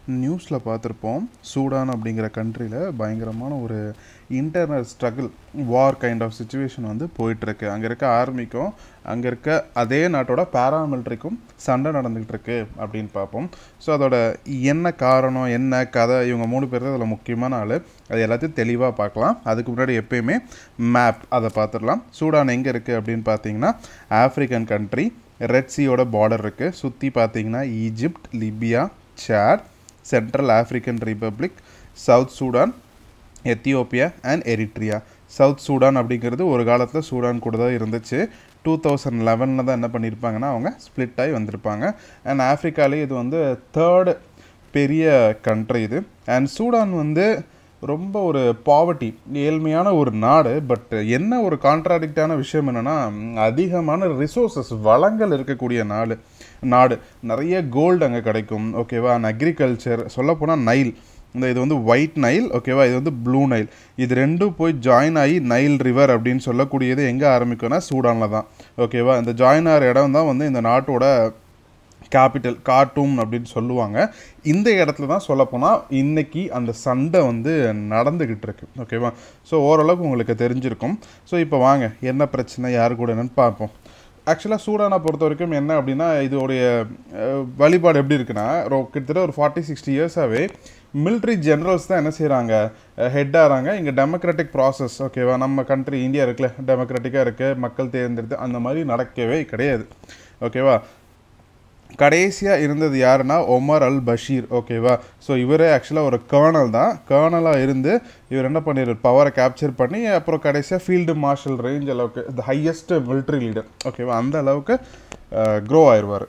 நியூஸில் பார்த்துருப்போம் சூடான் அப்படிங்கிற கண்ட்ரியில் பயங்கரமான ஒரு internal struggle war kind of situation வந்து போயிட்டுருக்கு அங்கே இருக்க ஆர்மிக்கும் அங்கே இருக்க அதே நாட்டோட பேராமிலிட்ரிக்கும் சண்டை நடந்துகிட்டு இருக்கு அப்படின்னு பார்ப்போம் ஸோ அதோட என்ன காரணம் என்ன கதை இவங்க மூணு பேர் தான் அதில் முக்கியமான ஆள் அது எல்லாத்தையும் தெளிவாக பார்க்கலாம் அதுக்கு முன்னாடி எப்பயுமே மேப் அதை பார்த்துடலாம் சூடான் எங்கே இருக்குது அப்படின்னு பார்த்தீங்கன்னா ஆஃப்ரிக்கன் கண்ட்ரி ரெட் சீயோட பார்டர் இருக்குது சுற்றி பார்த்தீங்கன்னா Egypt Libya Chad Central African Republic South Sudan Ethiopia and Eritrea South Sudan அப்படிங்கிறது ஒரு காலத்தில் சூடான் கூட தான் இருந்துச்சு டூ தௌசண்ட் லெவனில் தான் என்ன பண்ணியிருப்பாங்கன்னா அவங்க ஸ்ப்ளிட் ஆகி வந்திருப்பாங்க அண்ட் ஆஃப்ரிக்காலே இது வந்து தேர்டு பெரிய கண்ட்ரி இது அண்ட் சூடான் வந்து ரொம்ப ஒரு பாவர்ட்டி ஏழ்மையான ஒரு நாடு பட் என்ன ஒரு கான்ட்ராடிக்டான விஷயம் என்னென்னா அதிகமான ரிசோர்ஸஸ் வளங்கள் இருக்கக்கூடிய நாடு நாடு நிறைய கோல்டு அங்கே கிடைக்கும் ஓகேவா அண்ட் அக்ரிகல்ச்சர் சொல்லப்போனால் நைல் இந்த இது வந்து ஒயிட் நைல் ஓகேவா இது வந்து ப்ளூ நைல் இது ரெண்டும் போய் ஜாயின் ஆகி நைல் ரிவர் அப்படின்னு சொல்லக்கூடியது எங்கே ஆரம்பிக்கும்னா சூடானில் தான் ஓகேவா இந்த ஜாயின் ஆகிற இடம் தான் வந்து இந்த நாட்டோட கேபிட்டல் கார்ட்டூம் அப்படின்னு சொல்லுவாங்க இந்த இடத்துல தான் சொல்லப்போனால் இன்னைக்கு அந்த சண்டை வந்து நடந்துக்கிட்டு இருக்கு ஓகேவா ஸோ ஓரளவுக்கு உங்களுக்கு தெரிஞ்சிருக்கும் ஸோ இப்போ வாங்க என்ன பிரச்சனை யாரு கூட என்னன்னு பார்ப்போம் ஆக்சுவலாக சூடானை பொறுத்த வரைக்கும் என்ன அப்படின்னா இதோடைய அஹ், வழிபாடு எப்படி இருக்குன்னா ரொ- கிட்டத்தட்ட ஒரு ஃபார்ட்டி சிக்ஸ்டி இயர்ஸாகவே military ஜெனரல்ஸ் தான் என்ன செய்கிறாங்க ஹெட் ஆகிறாங்க இங்கே டெமோக்ராட்டிக் ப்ராசஸ் ஓகேவா நம்ம கண்ட்ரி இந்தியா இருக்குல்ல டெமோக்ராட்டிக்காக இருக்குது மக்கள் தேர்ந்தெடுத்து அந்த மாதிரி நடக்கவே கிடையாது ஓகேவா கடைசியாக இருந்தது யாருன்னா ஒமர் அல் பஷீர் ஓகேவா ஸோ இவரே ஆக்சுவலாக ஒரு கர்னல் தான் கர்னலாக இருந்து இவர் என்ன பண்ணிடுறார் பவரை கேப்சர் பண்ணி அப்புறம் கடைசியாக ஃபீல்டு மார்ஷல் ரேஞ்ச் அளவுக்கு த ஹையஸ்ட் military லீடர் ஓகேவா அந்த அளவுக்கு க்ரோ ஆயிடுவார்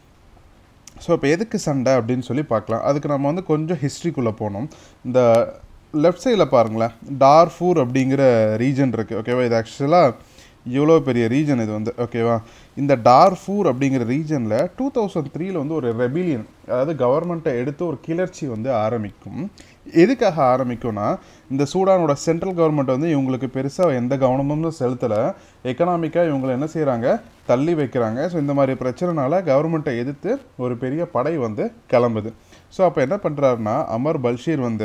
ஸோ இப்போ எதுக்கு சண்டை அப்படின்னு சொல்லி பார்க்கலாம் அதுக்கு நம்ம வந்து கொஞ்சம் ஹிஸ்ட்ரிக்குள்ளே போனோம் இந்த லெஃப்ட் சைடில் பாருங்களேன் டார்ஃபூர் அப்படிங்கிற ரீஜன் இருக்குது ஓகேவா இது ஆக்சுவலாக இவ்வளோ பெரிய ரீஜன் இது வந்து ஓகேவா இந்த டார்ஃபூர் அப்படிங்கிற ரீஜனில் டூ தௌசண்ட் த்ரீல வந்து ஒரு ரெபிலியன் அதாவது கவர்மெண்ட்டை எடுத்து ஒரு கிளர்ச்சி வந்து ஆரம்பிக்கும் எதுக்காக ஆரம்பிக்கும்னா இந்த சூடானோட சென்ட்ரல் கவர்மெண்ட் வந்து இவங்களுக்கு பெருசாக எந்த கவனமும் செலுத்தலை எக்கனாமிக்காக இவங்களை என்ன செய்கிறாங்க தள்ளி வைக்கிறாங்க ஸோ இந்த மாதிரி பிரச்சனைனால கவர்மெண்ட்டை எதிர்த்து ஒரு பெரிய படை வந்து கிளம்புது ஸோ அப்போ என்ன பண்ணுறாருன்னா அமர் பல்ஷீர் வந்து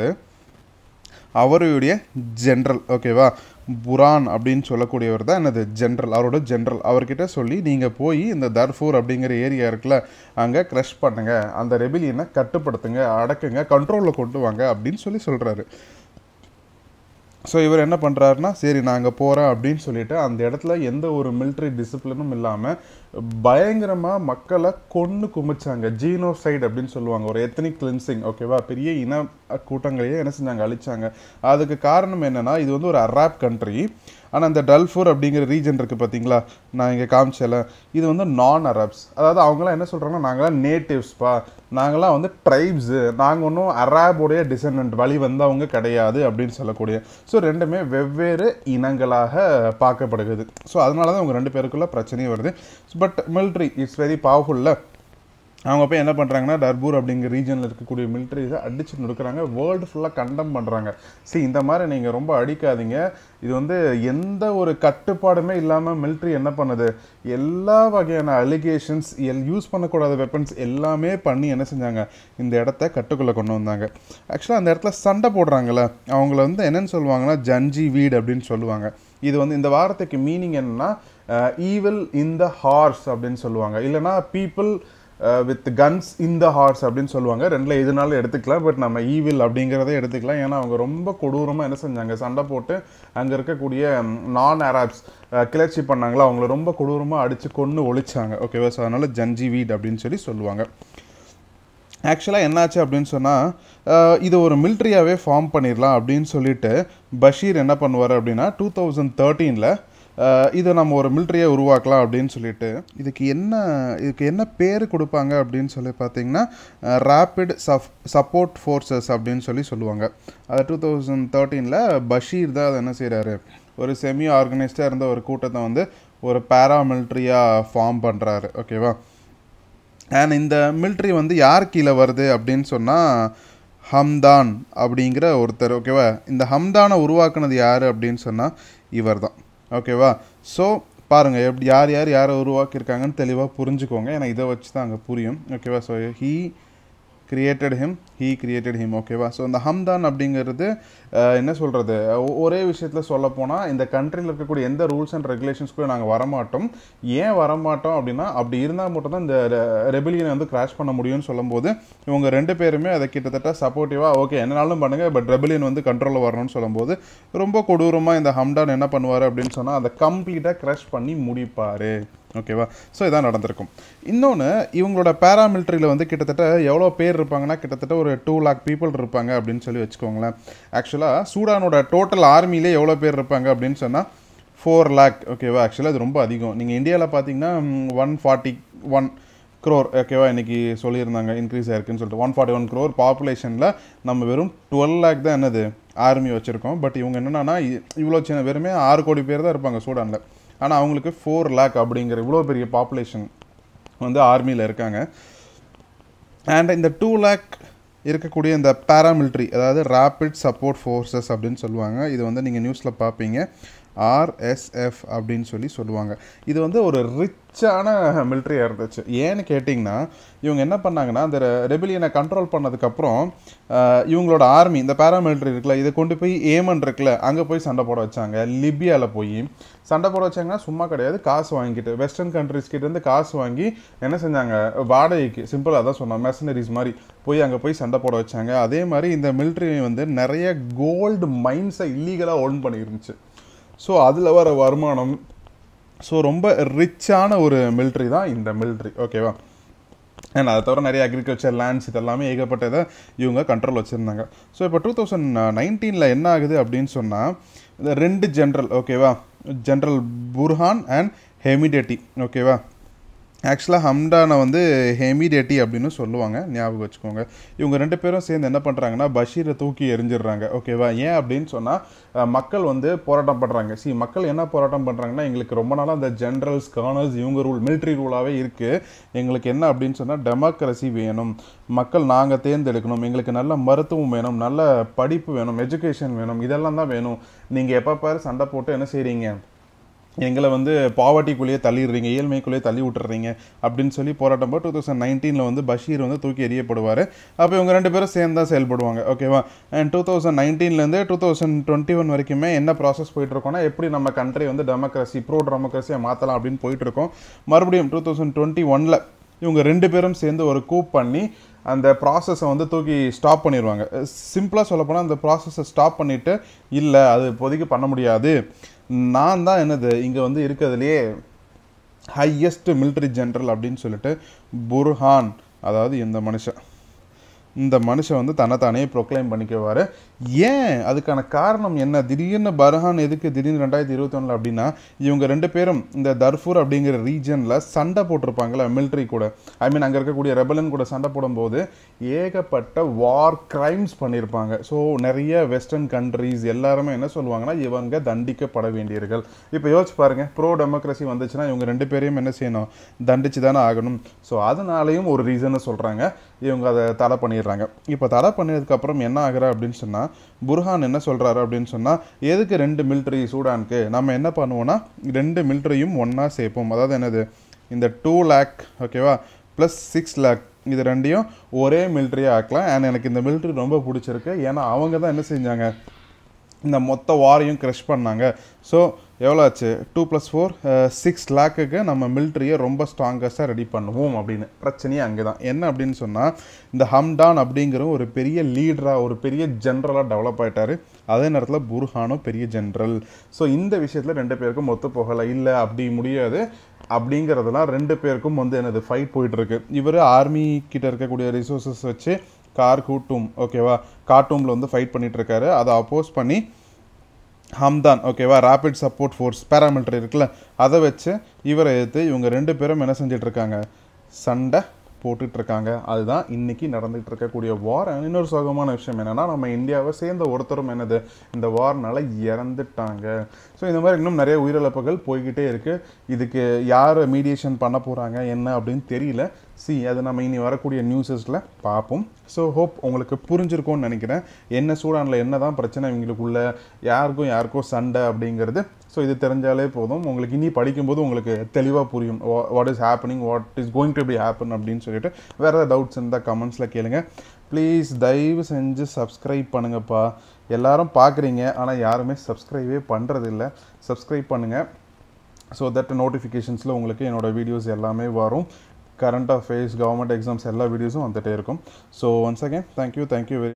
அவருடைய ஜென்ரல் ஓகேவா புரான் அப்படின்னு சொல்லக்கூடியவர் தான் என்னது ஜென்ரல் அவரோட ஜென்ரல் அவர்கிட்ட சொல்லி நீங்கள் போய் இந்த தர்ஃபூர் அப்படிங்கிற ஏரியா இருக்குல்ல அங்கே க்ரஷ் பண்ணுங்க அந்த ரெபிலியனை கட்டுப்படுத்துங்க அடக்குங்க கண்ட்ரோலில் கொண்டு வாங்க அப்படின்னு சொல்லி சொல்கிறாரு ஸோ இவர் என்ன பண்ணுறாருன்னா சரி நான் அங்கே போகிறேன் அப்படின்னு சொல்லிட்டு அந்த இடத்துல எந்த ஒரு military டிசிப்ளினும் இல்லாமல் பயங்கரமாக மக்களை கொன்று குமிச்சாங்க ஜீனோசைடு அப்படின்னு சொல்லுவாங்க ஒரு எத்தனிக் கிளின்சிங் ஓகேவா பெரிய இன கூட்டங்களையே என்ன செஞ்சாங்க அழிச்சாங்க அதுக்கு காரணம் என்னன்னா இது வந்து ஒரு அராப் கண்ட்ரி ஆனால் இந்த டல்ஃபூர் அப்படிங்கிற ரீஜன் இருக்குது பார்த்தீங்களா நான் இங்கே காமிச்சல இது வந்து நான் அரப்ஸ் அதாவது அவங்களாம் என்ன சொல்கிறாங்கன்னா நாங்களாம் நேட்டிவ்ஸ்ப்பா நாங்களாம் வந்து ட்ரைப்ஸு நாங்கள் ஒன்றும் அராபுடைய டிசெண்டன்ட் வழி வந்தவங்க கிடையாது அப்படின்னு சொல்லக்கூடிய ஸோ ரெண்டுமே வெவ்வேறு இனங்களாக பார்க்கப்படுகிறது ஸோ அதனால தான் அவங்க ரெண்டு பேருக்குள்ள பிரச்சனையும் வருது பட் military இட்ஸ் வெரி பவர்ஃபுல்ல அவங்க போய் என்ன பண்ணுறாங்கன்னா டர்பூர் அப்படிங்கிற ரீஜனில் இருக்கக்கூடிய மிலிட்ரிஸை அடிச்சு நொடுக்குறாங்க வேர்ல்டு ஃபுல்லாக கண்டம் பண்ணுறாங்க see இந்த மாதிரி நீங்கள் ரொம்ப அடிக்காதீங்க இது வந்து எந்த ஒரு கட்டுப்பாடுமே இல்லாமல் military என்ன பண்ணுது எல்லா வகையான அலிகேஷன்ஸ் எல் யூஸ் பண்ணக்கூடாத வெப்பன்ஸ் எல்லாமே பண்ணி என்ன செஞ்சாங்க இந்த இடத்த கட்டுக்குள்ளே கொண்டு வந்தாங்க ஆக்சுவலாக அந்த இடத்துல சண்டை போடுறாங்கல்ல அவங்கள வந்து என்னன்னு சொல்லுவாங்கன்னா ஜன்ஜி வீடு அப்படின்னு சொல்லுவாங்க இது வந்து இந்த வார்த்தைக்கு மீனிங் என்னன்னா ஈவில் இன் த ஹார்ஸ் அப்படின்னு சொல்லுவாங்க இல்லைன்னா people with guns in the horse அப்படின்னு சொல்லுவாங்க ரெண்டில் எதுனாலும் எடுத்துக்கலாம் பட் நம்ம ஈவில் அப்படிங்கிறத எடுத்துக்கலாம் ஏன்னா அவங்க ரொம்ப கொடூரமாக என்ன செஞ்சாங்க சண்டை போட்டு அங்கே இருக்கக்கூடிய நான் அராப்ஸ் கிளர்ச்சி பண்ணாங்களா அவங்கள ரொம்ப கொடூரமாக அடித்து கொன்று ஒழிச்சாங்க ஓகேவா ஸோ அதனால் ஜன்ஜி வீட் அப்படின்னு சொல்லி சொல்லுவாங்க ஆக்சுவலாக என்னாச்சு அப்படின்னு சொன்னால் இது ஒரு மிலிட்ரியாகவே ஃபார்ம் பண்ணிடலாம் அப்படின்னு சொல்லிட்டு பஷீர் என்ன பண்ணுவார் அப்படின்னா டூ தௌசண்ட் தேர்ட்டீனில் இதை நம்ம ஒரு மிலிட்ரியை உருவாக்கலாம் அப்படின்னு சொல்லிட்டு இதுக்கு என்ன இதுக்கு என்ன பேர் கொடுப்பாங்க அப்படின்னு சொல்லி பார்த்தீங்கன்னா ரேப்பிட் சப் சப்போர்ட் ஃபோர்ஸஸ் அப்படின்னு சொல்லி சொல்லுவாங்க அது டூ தௌசண்ட் தேர்ட்டீனில் பஷீர் தான் அதை என்ன செய்கிறாரு ஒரு செமி ஆர்கனைஸ்டாக இருந்த ஒரு கூட்டத்தை வந்து ஒரு பேராமிலிட்ரியாக ஃபார்ம் பண்ணுறாரு ஓகேவா அண்ட் இந்த மிலிட்ரி வந்து யார் கீழே வருது அப்படின்னு சொன்னால் ஹம்தான் அப்படிங்கிற ஒருத்தர் ஓகேவா இந்த ஹம்தானை உருவாக்குனது யார் அப்படின்னு சொன்னால் இவர் தான் ஓகேவா ஸோ பாருங்கள் எப்படி யார் யார் யாரை உருவாக்கியிருக்காங்கன்னு தெளிவாக புரிஞ்சுக்கோங்க ஏன்னா இதை வச்சு தான் அங்கே புரியும் ஓகேவா so he created him he created him ஓகேவா ஸோ இந்த ஹம்தான் அப்படிங்கிறது அஹ், என்ன சொல்கிறது ஒரே விஷயத்தில் சொல்ல போனால் இந்த கண்ட்ரியில் இருக்கக்கூடிய எந்த ரூல்ஸ் அண்ட் ரெகுலேஷன்ஸ்க்கும் நாங்கள் வரமாட்டோம் ஏன் வரமாட்டோம் அப்படின்னா அப்படி இருந்தால் மட்டும் தான் இந்த ரெபிலியனை வந்து கிராஷ் பண்ண முடியும்னு சொல்லும்போது இவங்க ரெண்டு பேருமே அதை கிட்டத்தட்ட சப்போர்ட்டிவாக ஓகே என்னனாலும் பண்ணுங்கள் பட் ரெபிலியன் வந்து கண்ட்ரோலில் வரணும்னு சொல்லும்போது ரொம்ப கொடூரமாக இந்த ஹம்டான் என்ன பண்ணுவார் அப்படின்னு சொன்னால் அதை கம்ப்ளீட்டாக கிரஷ் பண்ணி முடிப்பார் ஓகேவா ஸோ இதான் நடந்திருக்கும் இன்னொன்று இவங்களோட பேராமிலிட்ரியில் வந்து கிட்டத்தட்ட எவ்வளோ பேர் இருப்பாங்கன்னா கிட்டத்தட்ட ஒரு டூ லேக் பீப்புள் இருப்பாங்க அப்படின்னு சொல்லி வச்சுக்கோங்களேன் ஆக்சுவலாக சூடானோட டோட்டல் ஆர்மியிலே எவ்வளோ பேர் இருப்பாங்க அப்படின்னு சொன்னால் ஃபோர் லேக் ஓகேவா ஆக்சுவலாக அது ரொம்ப அதிகம் நீங்கள் இந்தியாவில் பார்த்தீங்கன்னா ஒன் ஃபார்ட்டி ஒன் க்ரோர் ஓகேவா இன்னைக்கு சொல்லியிருந்தாங்க இன்க்ரீஸ் ஆயிருக்குன்னு சொல்லிட்டு ஒன் ஃபார்ட்டி ஒன் க்ரோர் பாப்புலேஷனில் நம்ம வெறும் டுவெல் லேக் தான் என்னது ஆர்மி வச்சுருக்கோம் பட் இவங்க என்னன்னா இவ்வளோ சின்ன வெறுமே ஆறு கோடி பேர் தான் இருப்பாங்க சூடானில் ஆனால் அவங்களுக்கு ஃபோர் லேக் அப்படிங்கிற இவ்வளோ பெரிய பாப்புலேஷன் வந்து ஆர்மியில் இருக்காங்க அண்ட் இந்த டூ லேக் இருக்கக்கூடிய இந்த பேராமிலிட்ரி அதாவது ரேபிட் சப்போர்ட் ஃபோர்ஸஸ் அப்படின்னு சொல்லுவாங்க இது வந்து நீங்கள் நியூஸில் பார்ப்பீங்க ஆர்எஸ்எஃப் அப்படின்னு சொல்லி சொல்லுவாங்க இது வந்து ஒரு ரிச்சான மிலிட்ரியாக இருந்துச்சு ஏன்னு கேட்டிங்கன்னா இவங்க என்ன பண்ணாங்கன்னா அந்த ரெபிலியனை கண்ட்ரோல் பண்ணதுக்கப்புறம் ஆஹ், இவங்களோட ஆர்மி இந்த பேராமிலிட்ரி இருக்குல்ல இதை கொண்டு போய் ஏமன் இருக்குல்ல அங்கே போய் சண்டை போட வச்சாங்க லிபியாவில் போய் சண்டை போட வச்சாங்கன்னா சும்மா கிடையாது காசு வாங்கிட்டு வெஸ்டர்ன் கண்ட்ரிஸ் கிட்ட இருந்து காசு வாங்கி என்ன செஞ்சாங்க வாடகைக்கு சிம்பிளாக தான் சொன்னோம் மெஷனரிஸ் மாதிரி போய் அங்கே போய் சண்டை போட வச்சாங்க அதே மாதிரி இந்த மிலிட்ரி வந்து நிறைய கோல்டு மைன்ஸை இல்லீகலாக ஓன் பண்ணியிருந்துச்சு ஸோ அதில் வர வருமானம் ஸோ ரொம்ப ரிச்சான ஒரு மிலிட்ரி தான் இந்த மிலிட்ரி ஓகேவா ஏன்னா அதை தவிர நிறைய அக்ரிகல்ச்சர் லேண்ட்ஸ் இதெல்லாமே ஏகப்பட்டதை இவங்க கண்ட்ரோல் வச்சுருந்தாங்க ஸோ இப்போ டூ தௌசண்ட் நைன்டீனில் என்ன ஆகுது அப்படின்னு சொன்னால் இந்த ரெண்டு ஜென்ரல் ஓகேவா ஜென்ரல் புர்ஹான் அண்ட் ஹெமிடெட்டி ஓகேவா ஆக்சுவலாக ஹம்டானை வந்து ஹெமிடெட்டி அப்படின்னு சொல்லுவாங்க ஞாபகம் வச்சுக்கோங்க இவங்க ரெண்டு பேரும் சேர்ந்து என்ன பண்ணுறாங்கன்னா பஷீரை தூக்கி எரிஞ்சிடுறாங்க ஓகேவா ஏன் அப்படின்னு சொன்னால் மக்கள் வந்து போராட்டம் பண்ணுறாங்க சி மக்கள் என்ன போராட்டம் பண்ணுறாங்கன்னா எங்களுக்கு ரொம்ப நாளாக அந்த ஜென்ரல்ஸ் கர்னல்ஸ் இவங்க ரூல் மிலிட்ரி ரூலாகவே இருக்குது எங்களுக்கு என்ன அப்படின்னு சொன்னால் டெமோக்ரஸி வேணும் மக்கள் நாங்கள் தேர்ந்தெடுக்கணும் எங்களுக்கு நல்ல மருத்துவம் வேணும் நல்ல படிப்பு வேணும் எஜுகேஷன் வேணும் இதெல்லாம் தான் வேணும் நீங்கள் எப்போ பாரு சண்டை போட்டு என்ன செய்கிறீங்க எங்களை வந்து பாவர்ட்டிக்குள்ளேயே தள்ளிடுறீங்க ஏழ்மைக்குள்ளேயே தள்ளி விட்டுறீங்க அப்படின்னு சொல்லி போராட்டம் டூ தௌசண்ட் நைன்டீனில் வந்து பஷீர் வந்து தூக்கி எறியப்படுவார் அப்போ இவங்க ரெண்டு பேரும் சேர்ந்து தான் செயல்படுவாங்க ஓகேவா அண்ட் டூ தௌசண்ட் நைன்டீன்லேருந்து டூ தௌசண்ட் டுவெண்ட்டி ஒன் வரைக்குமே என்ன ப்ராசஸ் போயிட்டுருக்கோம்னா எப்படி நம்ம கண்ட்ரி வந்து டெமோக்ரஸி ப்ரோ டெமோக்ரஸியை மாற்றலாம் அப்படின்னு போயிட்டுருக்கோம் மறுபடியும் டூ தௌசண்ட் டுவெண்ட்டி ஒனில் இவங்க ரெண்டு பேரும் சேர்ந்து ஒரு கூப் பண்ணி அந்த ப்ராசஸை வந்து தூக்கி ஸ்டாப் பண்ணிடுவாங்க சிம்பிளாக சொல்லப்போனால் அந்த ப்ராசஸை ஸ்டாப் பண்ணிவிட்டு இல்லை அது இப்போதைக்கு பண்ண முடியாது நான் தான் என்னது இங்கே வந்து இருக்கிறதுலையே ஹையஸ்ட் military ஜெனரல் அப்படின்னு சொல்லிட்டு புர்ஹான் அதாவது இந்த மனுஷன் இந்த மனுஷன் வந்து தன்னைத்தானே ப்ரொக்ளைம் பண்ணிக்குவார் ஏன் அதுக்கான காரணம் என்ன திடீர்னு பர்ஹான் எதுக்கு திடீர்னு ரெண்டாயிரத்தி இருபத்தொன்னில் அப்படின்னா இவங்க ரெண்டு பேரும் இந்த தர்ஃபூர் அப்படிங்கிற ரீஜனில் சண்டை போட்டிருப்பாங்கல்ல மிலிட்ரி கூட ஐ மீன் அங்கே இருக்கக்கூடிய ரெபலன் கூட சண்டை போடும்போது ஏகப்பட்ட வார் கிரைம்ஸ் பண்ணியிருப்பாங்க ஸோ நிறைய வெஸ்டர்ன் கண்ட்ரீஸ் எல்லாருமே என்ன சொல்லுவாங்கன்னா இவங்க தண்டிக்கப்பட வேண்டியவர்கள் இப்போ யோசிச்சு பாருங்க ப்ரோ டெமோக்ரஸி வந்துச்சுன்னா இவங்க ரெண்டு பேரையும் என்ன செய்யணும் தண்டிச்சு தானே ஆகணும் ஸோ அதனாலையும் ஒரு ரீசனை சொல்கிறாங்க இவங்க அதை தடை பண்ணிடுறாங்க இப்போ தடை பண்ணதுக்கப்புறம் என்ன ஆகுற அப்படின்னு சொன்னால் புர்ஹான் என்ன சொல்கிறாரு அப்படின்னு சொன்னால் எதுக்கு ரெண்டு மிலிட்ரி சூடானுக்கு நம்ம என்ன பண்ணுவோம்னா ரெண்டு மிலிட்ரியும் ஒன்றா சேர்ப்போம் அதாவது என்னது இந்த டூ லேக் ஓகேவா ப்ளஸ் சிக்ஸ் லேக் இது ரெண்டையும் ஒரே மிலிட்ரியாக ஆக்கலாம் அண்ட் எனக்கு இந்த மிலிட்ரி ரொம்ப பிடிச்சிருக்கு ஏன்னா அவங்க தான் என்ன செஞ்சாங்க இந்த மொத்த வாரையும் க்ரஷ் பண்ணாங்க ஸோ எவ்வளோ ஆச்சு டூ ப்ளஸ் ஃபோர் சிக்ஸ் லேக்குக்கு நம்ம மிலிட்ரியை ரொம்ப ஸ்ட்ராங்கஸ்ட்டாக ரெடி பண்ணுவோம் அப்படின்னு பிரச்சனையே அங்கே தான் என்ன அப்படின்னு சொன்னால் இந்த ஹம்டான் அப்படிங்கிற ஒரு பெரிய லீடராக ஒரு பெரிய ஜென்ரலாக டெவலப் ஆயிட்டாரு அதே நேரத்தில் புர்ஹானும் பெரிய ஜென்ரல் ஸோ இந்த விஷயத்தில் ரெண்டு பேருக்கும் ஒத்து போகலை இல்லை அப்படி முடியாது அப்படிங்கிறதெல்லாம் ரெண்டு பேருக்கும் வந்து என்னது ஃபைட் போயிட்டு இருக்கு இவர் ஆர்மி கிட்ட இருக்கக்கூடிய ரிசோர்ஸஸ் வச்சு கார் கூட்டும் ஓகேவா கார்ட்டூமில் வந்து ஃபைட் பண்ணிட்டு இருக்காரு அதை அப்போஸ் பண்ணி ஹம்தான் ஓகேவா ரேபிட் சப்போர்ட் ஃபோர்ஸ் பேராமிலிட்டரி இருக்குல்ல அதை வச்சு இவரை எடுத்து இவங்க ரெண்டு பேரும் என்ன செஞ்சுட்டு இருக்காங்க சண்டை போட்டுட்டு இருக்காங்க அதுதான் இன்னைக்கு நடந்துட்டு இருக்கக்கூடிய வார் இன்னொரு சோகமான விஷயம் என்னன்னா நம்ம இந்தியாவை சேர்ந்த ஒருத்தரும் என்னது இந்த வார்னால இறந்துட்டாங்க ஸோ இந்த மாதிரி இன்னும் நிறைய உயிரிழப்புகள் போய்கிட்டே இருக்கு இதுக்கு யார் மீடியேஷன் பண்ண போறாங்க என்ன அப்படின்னு தெரியல சி அது நம்ம இனி வரக்கூடிய நியூஸஸில் பார்ப்போம் ஸோ ஹோப் உங்களுக்கு புரிஞ்சிருக்கும்னு நினைக்கிறேன் என்ன சூடானில் என்ன தான் பிரச்சனை இவங்களுக்குள்ள யாருக்கும் யாருக்கும் சண்டை அப்படிங்கிறது ஸோ இது தெரிஞ்சாலே போதும் உங்களுக்கு இனி படிக்கும்போது உங்களுக்கு தெளிவாக புரியும் what is happening what is going to be happen அப்படின்னு சொல்லிட்டு வேறு ஏதாவது டவுட்ஸ் இருந்தால் கமெண்ட்ஸில் கேளுங்க ப்ளீஸ் தயவு செஞ்சு சப்ஸ்கிரைப் பண்ணுங்கப்பா எல்லாரும் பார்க்குறீங்க ஆனால் யாருமே சப்ஸ்கிரைபே பண்ணுறதில்ல சப்ஸ்கிரைப் பண்ணுங்கள் ஸோ தட் நோட்டிஃபிகேஷன்ஸில் உங்களுக்கு என்னோடய வீடியோஸ் எல்லாமே வரும் கரண்ட் அஃபேர்ஸ் கவர்மெண்ட் எக்ஸாம்ஸ் எல்லா வீடியோஸும் வந்துகிட்டே இருக்கும் so once again thank you thank you very